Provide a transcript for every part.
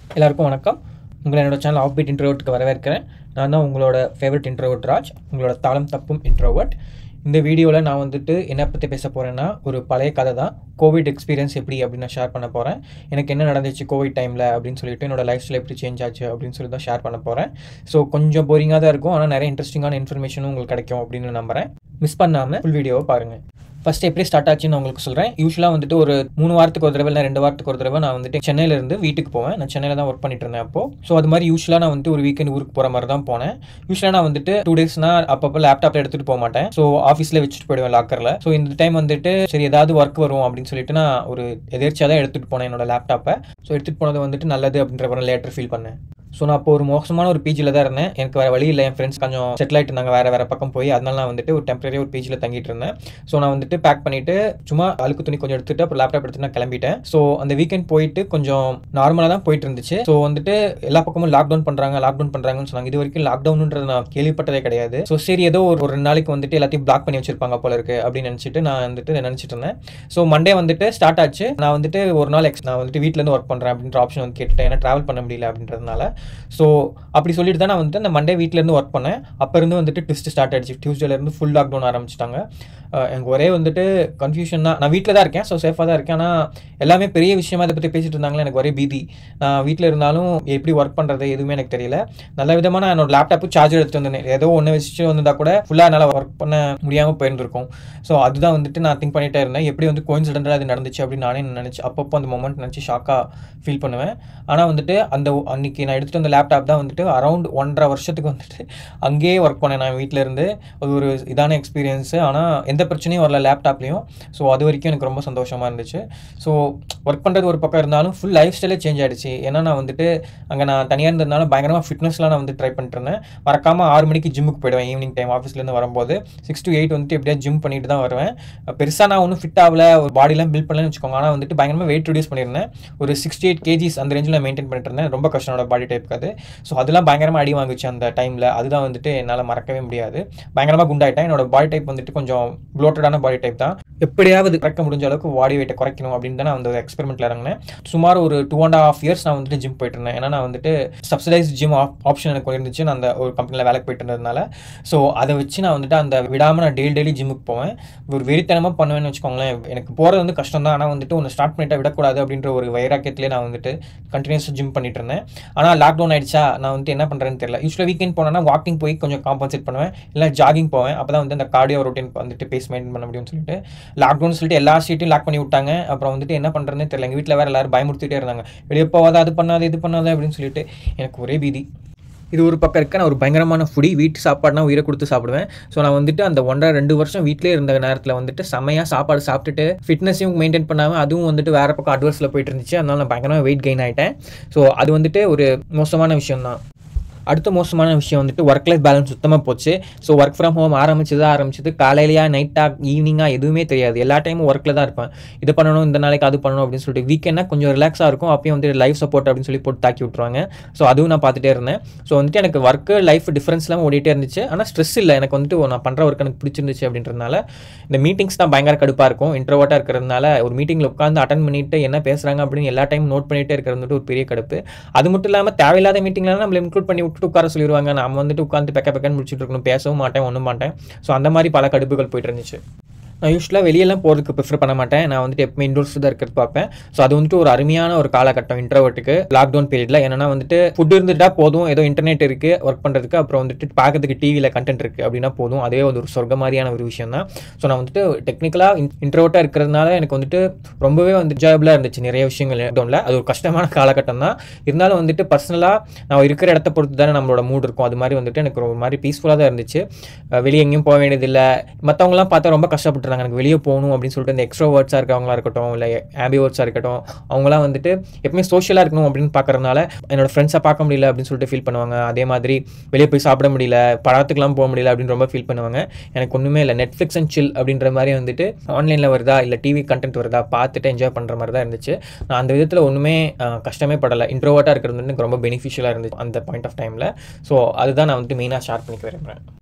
எல்லாருக்கும் வணக்கம் உங்களை என்னோட சேனல் ஆஃப் பீட் இன்ட்ரோவர்ட்டுக்கு வரவேற்கிறேன் நான் தான் உங்களோட ஃபேவரட் இன்ட்ரோவர்ட் ராஜ் உங்களோட தாளம் தப்பும் இன்ட்ரோவர்ட் இந்த வீடியோவில் நான் வந்துட்டு என்ன பற்றி பேச போகிறேன்னா ஒரு பழைய கதை தான் கோவிட் எக்ஸ்பீரியன்ஸ் எப்படி அப்படின்னு நான் ஷேர் பண்ண போகிறேன் எனக்கு என்ன நடந்துச்சு கோவிட் டைமில் அப்படின்னு சொல்லிட்டு என்னோட லைஃப் ஸ்டைல் எப்படி சேஞ்ச் ஆச்சு அப்படின்னு சொல்லி தான் ஷேர் பண்ண போகிறேன் ஸோ கொஞ்சம் போரிங்காக தான் இருக்கும் ஆனால் நிறைய இன்ட்ரெஸ்டிங்கான இன்ஃபர்மேஷனும் உங்களுக்கு கிடைக்கும் அப்படின்னு நம்புகிறேன் மிஸ் பண்ணாமல் ஃபுல் வீடியோவை பாருங்கள் ஃபர்ஸ்ட் எப்படி ஸ்டார்ட் ஆச்சுன்னு நான் உங்களுக்கு சொல்கிறேன் யூஸ்வலாக வந்துட்டு ஒரு மூணு வாரத்துக்கு ஒரு தடவை இல்லை ரெண்டு வாரத்துக்கு ஒரு தடவை நான் வந்துட்டு சென்னையில இருந்து வீட்டுக்கு போவேன் நான் சென்னையில் தான் ஒர்க் பண்ணிட்டு இருந்தேன் அப்போ ஸோ அது மாதிரி யூஸ்வலாக நான் வந்துட்டு ஒரு வீக்கெண்ட் ஊருக்கு போகிற மாதிரி தான் போனேன் யூஸ்வலாக நான் வந்துட்டு டூ டேஸ்னா அப்பப்போ லேப்டாப் எடுத்துகிட்டு போக மாட்டேன் ஸோ ஆஃபீஸில் வச்சுட்டு போயிடுவேன் லாக்கரில் ஸோ இந்த டைம் வந்துட்டு சரி ஏதாவது ஒர்க் வரும் அப்படின்னு சொல்லிட்டு நான் ஒரு எதிர்ச்சியாக தான் எடுத்துகிட்டு போனேன் என்னோட லேப்டாப்பை ஸோ எடுத்துகிட்டு போனது வந்துட்டு நல்லது அப்படின்ற லேட்டர் ஃபீல் பண்ணேன் ஸோ நான் இப்போ ஒரு மோசமான ஒரு பிஜியில் தான் இருந்தேன் எனக்கு வேறு வழி இல்லை என் ஃப்ரெண்ட்ஸ் கொஞ்சம் செட்டில் ஆகிட்டு நாங்கள் வேறு வேறு பக்கம் போய் அதனால நான் வந்துட்டு ஒரு டெம்பரரி ஒரு பிஜியில் தங்கிட்டு இருந்தேன் ஸோ நான் வந்துட்டு பேக் பண்ணிவிட்டு சும்மா அழுக்கு துணி கொஞ்சம் எடுத்துட்டு அப்புறம் லேப்டாப் எடுத்து நான் கிளம்பிட்டேன் ஸோ அந்த வீக்கெண்ட் போயிட்டு கொஞ்சம் நார்மலாக தான் போயிட்டு இருந்துச்சு ஸோ வந்துட்டு எல்லா பக்கமும் லாக்டவுன் பண்ணுறாங்க லாக்டவுன் பண்ணுறாங்கன்னு சொன்னாங்க இது வரைக்கும் லாக்டவுன்ன்றது நான் கேள்விப்பட்டதே கிடையாது ஸோ சரி ஏதோ ஒரு ரெண்டு நாளைக்கு வந்துட்டு எல்லாத்தையும் பிளாக் பண்ணி வச்சிருப்பாங்க போல இருக்கு அப்படின்னு நினச்சிட்டு நான் வந்துட்டு நினச்சிட்டு இருந்தேன் ஸோ மண்டே வந்துட்டு ஸ்டார்ட் ஆச்சு நான் வந்துட்டு ஒரு நாள் எக்ஸ் நான் வந்துட்டு வீட்டிலேருந்து ஒர்க் பண்ணுறேன் அப்படின்ற ஆப்ஷன் வந்து கேட்டுட்டேன் ஏன்னா ட்ராவல் பண்ண முடியல அப்படின்றதுனால ஸோ அப்படி சொல்லிட்டு தான் நான் வந்துட்டு அந்த மண்டே வீட்டிலேருந்து ஒர்க் பண்ணேன் அப்போ இருந்து வந்துட்டு ட்விஸ்ட் ஸ்டார்ட் ஆயிடுச்சு டியூஸ்டேலேருந்து ஃபுல் லாக்டவுன் ஆரம்பிச்சிட்டாங்க எனக்கு ஒரே வந்துட்டு கன்ஃபியூஷன் தான் நான் வீட்டில் தான் இருக்கேன் ஸோ சேஃபாக தான் இருக்கேன் ஆனால் எல்லாமே பெரிய விஷயமா இதை பற்றி பேசிட்டு இருந்தாங்களே எனக்கு ஒரே பீதி நான் வீட்டில் இருந்தாலும் எப்படி ஒர்க் பண்ணுறது எதுவுமே எனக்கு தெரியல நல்ல விதமாக நான் என்னோட லேப்டாப்பு சார்ஜர் எடுத்துட்டு வந்தேன் ஏதோ ஒன்று வச்சுட்டு வந்திருந்தா கூட ஃபுல்லாக என்னால் ஒர்க் பண்ண முடியாமல் போயிருந்திருக்கும் ஸோ அதுதான் வந்துட்டு நான் திங்க் பண்ணிட்டே இருந்தேன் எப்படி வந்து கோயின்சிடென்டாக அது நடந்துச்சு அப்படின்னு நானே நினச்சி அப்பப்போ அந்த மொமெண்ட் நினச்சி ஷாக்காக ஃபீல் பண்ணுவேன் ஆனால் வந்துட்டு அந்த அன்னைக்கு நான் எடுத்துகிட்டு வந்த லேப்டாப் தான் வந்துட்டு அரௌண்ட் ஒன்றரை வருஷத்துக்கு வந்துட்டு அங்கேயே ஒர்க் பண்ணேன் நான் வீட்டில் இருந்து அது ஒரு இதான எக்ஸ்பீரியன்ஸு ஆனால் எந்த பிரச்சனையும் வரல லேப்டாப்லேயும் ஸோ அது வரைக்கும் எனக்கு ரொம்ப சந்தோஷமாக இருந்துச்சு ஸோ ஒர்க் பண்ணுறது ஒரு பக்கம் இருந்தாலும் ஃபுல் லைஃப் ஸ்டைலே சேஞ்ச் ஆகிடுச்சு ஏன்னா நான் வந்துட்டு அங்கே நான் தனியாக இருந்ததுனால பயங்கரமாக ஃபிட்னஸ்லாம் நான் வந்து ட்ரை பண்ணிட்டு இருந்தேன் மறக்காமல் ஆறு மணிக்கு ஜிம்முக்கு போயிடுவேன் ஈவினிங் டைம் ஆஃபீஸ்லேருந்து வரும்போது சிக்ஸ் டு எயிட் வந்துட்டு எப்படியா ஜிம் பண்ணிட்டு தான் வருவேன் பெருசாக நான் ஒன்றும் ஃபிட் ஆகல ஒரு பாடிலாம் பில்ட் பண்ணலன்னு வச்சுக்கோங்க ஆனால் வந்துட்டு பயங்கரமாக வெயிட் ரிடியூஸ் பண்ணியிருந்தேன் ஒரு சிக்ஸ்டி எயிட் கேஜிஸ் அந்த ரேஞ்சில் நான் மெயின்டைன் பண்ணிட்டு இருந்தேன் ரொம்ப கஷ்டம் என்னோட பாடி டைப்புக்கு அது ஸோ அதெல்லாம் பயங்கரமாக அடி வாங்குச்சு அந்த டைமில் அதுதான் வந்துட்டு என்னால் மறக்கவே முடியாது பயங்கரமாக குண்டாயிட்டேன் என்னோட பாடி டைப் வந்துட்டு கொஞ்சம் ப்ளோட்டடான பாடி டைப் தான் எப்படியாவது குறைக்க முடிஞ்ச அளவுக்கு பாடி வெயிட்டை குறைக்கணும் அப்படின்னு தான் நான் வந்து எக்ஸ்பெரிமெண்ட்டில் இறங்கினேன் சுமார் ஒரு டூ அண்ட் ஹாஃப் இயர்ஸ் நான் வந்துட்டு ஜிம் போயிட்டு இருந்தேன் ஏன்னா நான் வந்துட்டு சப்சிடைஸ் ஜிம் ஆப்ஷன் எனக்கு இருந்துச்சு நான் அந்த ஒரு கம்பெனியில் வேலைக்கு போயிட்டு இருந்ததுனால ஸோ அதை வச்சு நான் வந்துட்டு அந்த விடாமல் நான் டெய்லி டெய்லி ஜிம்முக்கு போவேன் ஒரு வெறித்தனமாக பண்ணுவேன்னு வச்சுக்கோங்களேன் எனக்கு போகிறது வந்து கஷ்டம் தான் ஆனால் வந்துட்டு ஒன்று ஸ்டார்ட் பண்ணிட்டா விடக்கூடாது அப்படின்ற ஒரு வைராக்கியத்திலே நான் வந்துட்டு கண்டினியூஸாக ஜிம் பண்ணிட்டு இருந்தேன் ஆனால் லாக்டவுன் ஆயிடுச்சா நான் வந்துட்டு என்ன பண்ணுறேன்னு தெரியல யூஸ்வலாக வீக்கெண்ட் போனேன்னா வாக்கிங் போய் கொஞ்சம் காம்பன்சேட் பண்ணுவேன் இல்லை ஜாகிங் போவேன் அப்போ தான் வந்து அந்த கார்டியோ ரொட்டீன் வந்துட்டு பேஸ் மெயின்டைன் பண்ண முடியும்னு சொல்லிட்டு லாக்டவுன் சொல்லிட்டு எல்லா சீட்டையும் லாக் பண்ணி விட்டாங்க அப்புறம் வந்துட்டு என்ன பண்ணுறதுன்னு தெரியல எங்கள் வீட்டில் வேறு எல்லாரும் பயமுறுத்திட்டே இருந்தாங்க வெளியே போகாத அது பண்ணாத இது பண்ணாத அப்படின்னு சொல்லிட்டு எனக்கு ஒரே பீதி இது ஒரு பக்கம் இருக்க நான் ஒரு பயங்கரமான ஃபுடி வீட்டு சாப்பாடுனா உயிரை கொடுத்து சாப்பிடுவேன் ஸோ நான் வந்துட்டு அந்த ஒன்றரை ரெண்டு வருஷம் வீட்டிலே இருந்த நேரத்தில் வந்துட்டு செம்மையாக சாப்பாடு சாப்பிட்டுட்டு ஃபிட்னஸையும் மெயின்டைன் பண்ணாமல் அதுவும் வந்துட்டு வேறு பக்கம் அட்வர்ஸில் போயிட்டு இருந்துச்சு அதனால நான் பயங்கரமாக வெயிட் கெயின் ஆகிட்டேன் ஸோ அது வந்துட்டு ஒரு மோசமான விஷயம் தான் அடுத்த மோசமான விஷயம் வந்துட்டு ஒர்க் லைஃப் பேலன்ஸ் சுத்தமாக போச்சு ஸோ ஒர்க் ஃப்ரம் ஹோம் ஆரம்பிச்சது ஆரம்பிச்சது காலையிலையா நைட்டாக ஈவினிங்காக எதுவுமே தெரியாது எல்லா டைமும் ஒர்க்கில் தான் இருப்பேன் இது பண்ணணும் இந்த நாளைக்கு அது பண்ணணும் அப்படின்னு சொல்லிட்டு வீக்கெண்ட்னா கொஞ்சம் ரிலாக்ஸாக இருக்கும் அப்பயும் வந்து லைஃப் சப்போர்ட் அப்படின்னு சொல்லி போட்டு தாக்கி விட்ருவாங்க ஸோ அதுவும் நான் பார்த்துட்டே இருந்தேன் ஸோ வந்துட்டு எனக்கு ஒர்க்கு லைஃப் டிஃப்ரென்ஸ் இல்லாமல் ஓடிட்டே இருந்துச்சு ஆனால் ஸ்ட்ரெஸ் இல்லை எனக்கு வந்துட்டு நான் பண்ணுற ஒர்க் எனக்கு பிடிச்சிருந்துச்சு அப்படின்றதுனால இந்த மீட்டிங்ஸ் தான் பயங்கர கடுப்பாக இருக்கும் இன்ட்ரோவர்ட்டாக இருக்கிறதுனால ஒரு மீட்டிங்கில் உட்காந்து அட்டன் பண்ணிட்டு என்ன பேசுகிறாங்க அப்படின்னு எல்லா டைம் நோட் பண்ணிகிட்டே இருக்கிறது ஒரு பெரிய கடுப்பு அது மட்டும் இல்லாமல் தேவையில்லாத மீட்டிங்லாம் நம்மளை இன்க்ளூட் பண்ணி விட்டுட்டு உட்கார சொல்லிடுவாங்க நம்ம வந்துட்டு உட்காந்து பெக்க பெக்கன்னு முடிச்சுட்டு இருக்கணும் பேசவும் மாட்டேன் ஒன்றும் மாட்டேன் ஸோ அந்த மாதிரி பல கடுப்புகள் போயிட்டு இருந்துச்சு நான் யூஸ்வலாக வெளியெல்லாம் போகிறதுக்கு ப்ரிஃபர் பண்ண மாட்டேன் நான் வந்துட்டு எப்பவுமே இண்டோர்ஸ் தான் இருக்கிறது பார்ப்பேன் ஸோ அது வந்துட்டு ஒரு அருமையான ஒரு காலகட்டம் இன்ட்ரோவர்ட்டுக்கு லாக்டவுன் பீரியடில் என்னன்னா வந்துட்டு ஃபுட் இருந்துட்டா போதும் ஏதோ இன்டர்நெட் இருக்குது ஒர்க் பண்ணுறதுக்கு அப்புறம் வந்துட்டு பார்க்கறதுக்கு டிவியில் கண்டென்ட் இருக்குது அப்படின்னா போதும் அதே வந்து ஒரு சொர்க்க மாதிரியான ஒரு விஷயம் தான் ஸோ நான் வந்துட்டு டெக்னிக்கலாக இன்ட்ரோவர்ட்டாக இருக்கிறதுனால எனக்கு வந்துட்டு ரொம்பவே வந்து என்ஜாயபிளாக இருந்துச்சு நிறைய விஷயங்கள் லாக்டவுனில் அது ஒரு கஷ்டமான காலகட்டம் தான் இருந்தாலும் வந்துட்டு பர்சனலாக நான் இருக்கிற இடத்த பொறுத்து தானே நம்மளோட மூட் இருக்கும் அது மாதிரி வந்துட்டு எனக்கு ஒரு மாதிரி பீஸ்ஃபுல்லாக தான் இருந்துச்சு வெளியே எங்கேயும் போக வேண்டியதில்லை மற்றவங்களாம் பார்த்தா ரொம்ப கஷ்டப்பட்டுறாங்க எனக்கு வெளியே போகணும் அப்படின்னு சொல்லிட்டு இந்த எக்ஸ்ட்ரோ வேர்ட்ஸாக இருக்கவங்களா இருக்கட்டும் இல்லை ஆம்பி வேர்ட்ஸாக இருக்கட்டும் அவங்களாம் வந்துட்டு எப்பவுமே சோஷியலாக இருக்கணும் அப்படின்னு பார்க்கறதுனால என்னோட ஃப்ரெண்ட்ஸை பார்க்க முடியல அப்படின்னு சொல்லிட்டு ஃபீல் பண்ணுவாங்க அதே மாதிரி வெளியே போய் சாப்பிட முடியல படத்துக்குலாம் போக முடியல அப்படின்னு ரொம்ப ஃபீல் பண்ணுவாங்க எனக்கு ஒன்றுமே இல்லை நெட்ஃப்ளிக்ஸ் அண்ட் சில் அப்படின்ற மாதிரி வந்துட்டு ஆன்லைனில் வருதா இல்லை டிவி கண்டென்ட் வருதா பார்த்துட்டு என்ஜாய் பண்ணுற மாதிரி தான் இருந்துச்சு நான் அந்த விதத்தில் ஒன்றுமே கஷ்டமே படலை இன்ட்ரோவர்ட்டாக இருக்கிறது வந்து எனக்கு ரொம்ப பெனிஃபிஷியலாக இருந்துச்சு அந்த பாயிண்ட் ஆஃப் டைமில் ஸோ அதுதான் நான் வந்துட்டு மெயினாக ஷேர் பண்ணிக்க விரும்புகிறேன்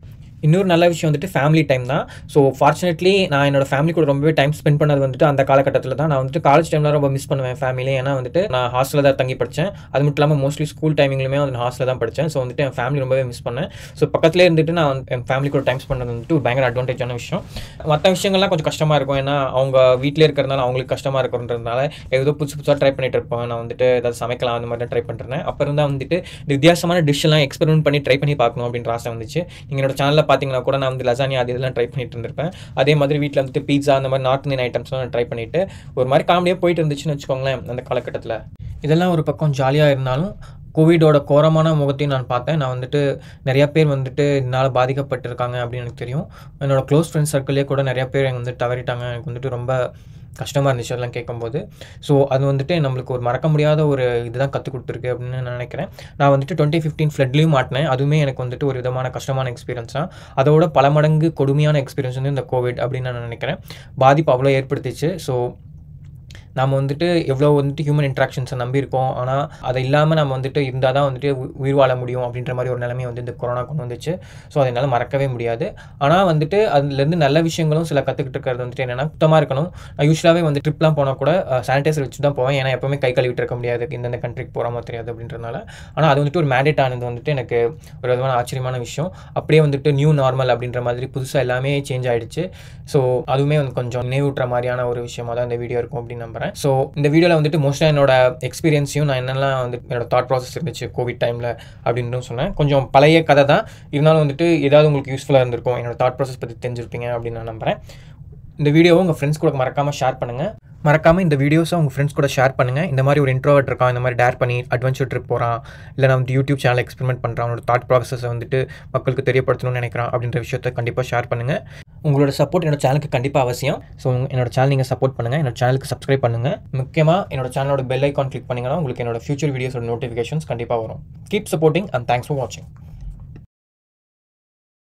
இன்னொரு நல்ல விஷயம் வந்துட்டு ஃபேமிலி டைம் தான் ஸோ ஃபார்ச்சுனேட்லி நான் என்னோட ஃபேமிலி கூட ரொம்பவே டைம் ஸ்பெண்ட் பண்ணது வந்துட்டு அந்த காலகட்டத்தில் தான் நான் வந்துட்டு காலேஜ் டைமில் ரொம்ப மிஸ் பண்ணுவேன் ஃபேமிலி ஏன்னா வந்துட்டு நான் ஹாஸ்டலில் தான் தங்கி படித்தேன் அது மட்டும் இல்லாமல் மோஸ்ட்லி ஸ்கூல் டைமிங்லுமே வந்து நான் ஹாஸ்டலில் தான் படித்தேன் ஸோ வந்துட்டு என் ஃபேமிலி ரொம்பவே மிஸ் பண்ணேன் ஸோ பக்கத்துலேயே இருந்துட்டு நான் வந்து என் ஃபேமிலி கூட டைம் ஸ்பெண்ட் பண்ணது வந்துட்டு ஒரு பயங்கர அட்வான்டேஜான விஷயம் மற்ற விஷயங்கள்லாம் கொஞ்சம் கஷ்டமாக இருக்கும் ஏன்னா அவங்க வீட்டிலே இருக்கிறதுனால அவங்களுக்கு கஷ்டமாக இருக்கிறதுனால ஏதோ புதுசு புதுசாக ட்ரை பண்ணிட்டு இருப்பேன் நான் வந்துட்டு ஏதாவது சமைக்கலாம் அந்த மாதிரி தான் ட்ரை பண்ணுறேன் அப்போ இருந்தால் வந்துட்டு இந்த வித்தியாசமான டிஷ்ஷெல்லாம் எக்ஸ்பெரிமெண்ட் பண்ணி ட்ரை பண்ணி பார்க்கணும் அப்படின்ற ஆசை வந்துச்சு நீங்கள் என்னோட சேனலில் பார்த்தீங்கன்னா கூட நான் வந்து லசானி அது இதெல்லாம் ட்ரை பண்ணிட்டு இருந்திருப்பேன் அதே மாதிரி வீட்டில் வந்துட்டு பீட்சா அந்த மாதிரி நார்த் இந்தியன் ஐட்டம்ஸ்லாம் நான் ட்ரை பண்ணிட்டு ஒரு மாதிரி காமெடியாக போயிட்டு இருந்துச்சுன்னு வச்சுக்கோங்களேன் அந்த காலகட்டத்தில் இதெல்லாம் ஒரு பக்கம் ஜாலியாக இருந்தாலும் கோவிடோட கோரமான முகத்தையும் நான் பார்த்தேன் நான் வந்துட்டு நிறையா பேர் வந்துட்டு இதனால் பாதிக்கப்பட்டிருக்காங்க அப்படின்னு எனக்கு தெரியும் என்னோட க்ளோஸ் ஃப்ரெண்ட்ஸ் சர்க்கிள்லேயே கூட நிறையா பேர் எனக்கு வந்து தவறிட்டாங்க எனக்கு வந்துட்டு ரொம்ப கஷ்டமாக இருந்துச்சு அதெல்லாம் கேட்கும்போது ஸோ அது வந்துட்டு நம்மளுக்கு ஒரு மறக்க முடியாத ஒரு இதுதான் கற்றுக் கொடுத்துருக்கு அப்படின்னு நான் நினைக்கிறேன் நான் வந்துட்டு டுவெண்ட்டி ஃபிஃப்டீன் ஃப்ளட்லேயும் மாட்டினேன் அதுவுமே எனக்கு வந்துட்டு ஒரு விதமான கஷ்டமான எக்ஸ்பீரியன்ஸ் தான் அதோட பல மடங்கு கொடுமையான எக்ஸ்பீரியன்ஸ் வந்து இந்த கோவிட் அப்படின்னு நான் நினைக்கிறேன் பாதிப்பு அவ்வளோ ஏற்படுத்திச்சு ஸோ நம்ம வந்துட்டு எவ்வளோ வந்துட்டு ஹியூமன் இன்ட்ராக்ஷன்ஸை நம்பியிருக்கோம் ஆனால் அதை இல்லாமல் நம்ம வந்துட்டு இருந்தால் தான் வந்துட்டு உ- உயிர் வாழ முடியும் அப்படின்ற மாதிரி ஒரு நிலைமை வந்து இந்த கொரோனா கொண்டு வந்துச்சு ஸோ அதை என்னால் மறக்கவே முடியாது ஆனால் வந்துட்டு அதுலேருந்து நல்ல விஷயங்களும் சில கற்றுக்கிட்டு இருக்கிறது வந்துட்டு என்னென்னா சுத்தமாக இருக்கணும் நான் யூஸ்வலாகவே வந்து ட்ரிப்லாம் போனால் கூட சானிடைசர் வச்சு தான் போவேன் ஏன்னா எப்பவுமே கை கழுவிட்டு இருக்க முடியாது இந்தந்த கண்ட்ரிக்கு போகாம தெரியாது அப்படின்றனால ஆனால் அது வந்துட்டு ஒரு மேண்டேட் ஆனது வந்துட்டு எனக்கு ஒரு விதமான ஆச்சரியமான விஷயம் அப்படியே வந்துட்டு நியூ நார்மல் அப்படின்ற மாதிரி புதுசாக எல்லாமே சேஞ்ச் ஆயிடுச்சு ஸோ அதுவுமே வந்து கொஞ்சம் நினைவூட்டுற மாதிரியான ஒரு விஷயமா தான் இந்த வீடியோ இருக்கும் அப்படின்னு நம்புறேன் ஸோ இந்த வீடியோவில் வந்துட்டு மோஸ்ட்டாக என்னோட எக்ஸ்பீரியன்ஸையும் நான் என்னெல்லாம் வந்து என்னோட தாட் ப்ராசஸ் இருந்துச்சு கோவிட் டைமில் அப்படின்னு சொன்னேன் கொஞ்சம் பழைய கதை தான் இருந்தாலும் வந்துட்டு ஏதாவது உங்களுக்கு யூஸ்ஃபுல்லாக இருந்திருக்கும் என்னோட தாட் ப்ராசஸ் பற்றி தெரிஞ்சிருப்பீங்க அப்படின்னு நான் நம்புறேன் இந்த வீடியோவை உங்கள் ஃப்ரெண்ட்ஸ் கூட மறக்காமல் ஷேர் பண்ணுங்கள் மறக்காமல் இந்த வீடியோஸை உங்கள் ஃப்ரெண்ட்ஸ் கூட ஷேர் பண்ணுங்கள் இந்த மாதிரி ஒரு இன்ட்ரோவர்ட் இருக்கான் இந்த மாதிரி டேர் பண்ணி அட்வென்ச்சர் ட்ரிப் போகிறான் இல்லை நான் வந்து யூடியூப் சேனல் எக்ஸ்பெரிமெண்ட் பண்ணுறான் அவனோட தாட் ப்ராசஸை வந்துட்டு மக்களுக்கு தெரியப்படுத்தணும்னு நினைக்கிறான் அப்படின்ற விஷயத்தை கண்டிப்பாக ஷேர் பண்ணுங்கள் உங்களோட சப்போர்ட் என்னோட சேனலுக்கு கண்டிப்பாக அவசியம் ஸோ என்னோட சேனல் நீங்கள் சப்போர்ட் பண்ணுங்கள் என்னோட சேனலுக்கு சப்ஸ்கிரைப் பண்ணுங்கள் முக்கியமாக என்னோட சேனலோட பெல் ஐக்கான் கிளிக் பண்ணிங்கன்னா உங்களுக்கு என்னோட ஃபியூச்சர் வீடியோஸோட நோட்டிஃபிகேஷன்ஸ் கண்டிப்பாக வரும் keep supporting and thanks for வாட்சிங்